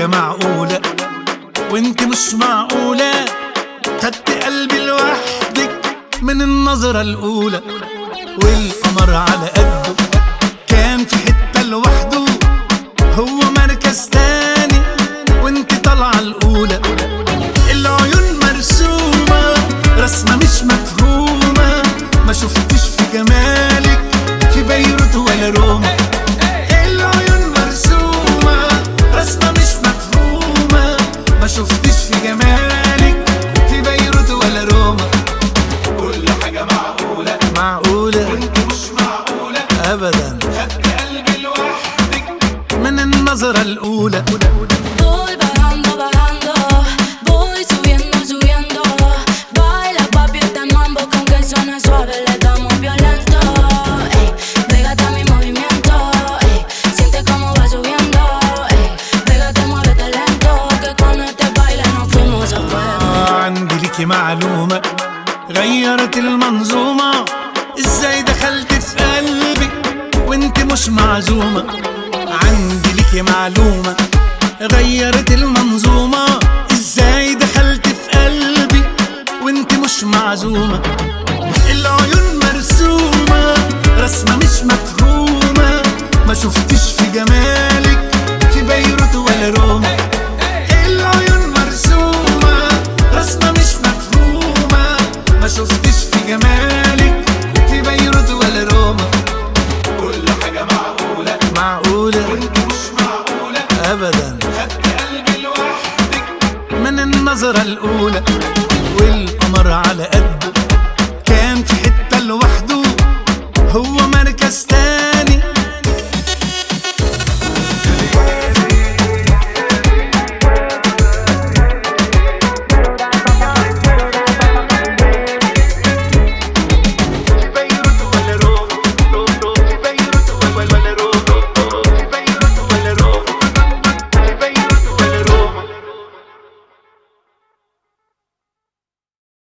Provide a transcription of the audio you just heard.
حاجة معقولة وانت مش معقولة خدت قلبي لوحدك من النظرة الأولى والقمر على قده كان في حتة لوحده هو مركز تاني وانت طالعة الأولى العيون مرسومة رسمة مش مفهومة ما شفتش في جمالك في بيروت ولا روما العيون مرسومة رسمة مش مفهومة ما شفتش في جمالك في بيروت ولا روما كل حاجة معقولة معقولة وانت مش معقولة أبدا خدت قلبي لوحدك من النظرة الأولى Voy bajando, bajando, voy subiendo, subiendo. Baila papi este mambo que aunque suene suave le damos violento. Ey, pégate a mi movimiento, ey, siente cómo va subiendo. Ey, pégate, muévete lento, que con este baile nos fuimos a fuego. عندي ليكي معلومة غيرت المنظومة ازاي دخلت في قلبي وانت مش معزومة عندي ليكي معلومة غيرت المنظومة ازاي دخلت في قلبي وانت مش معزومة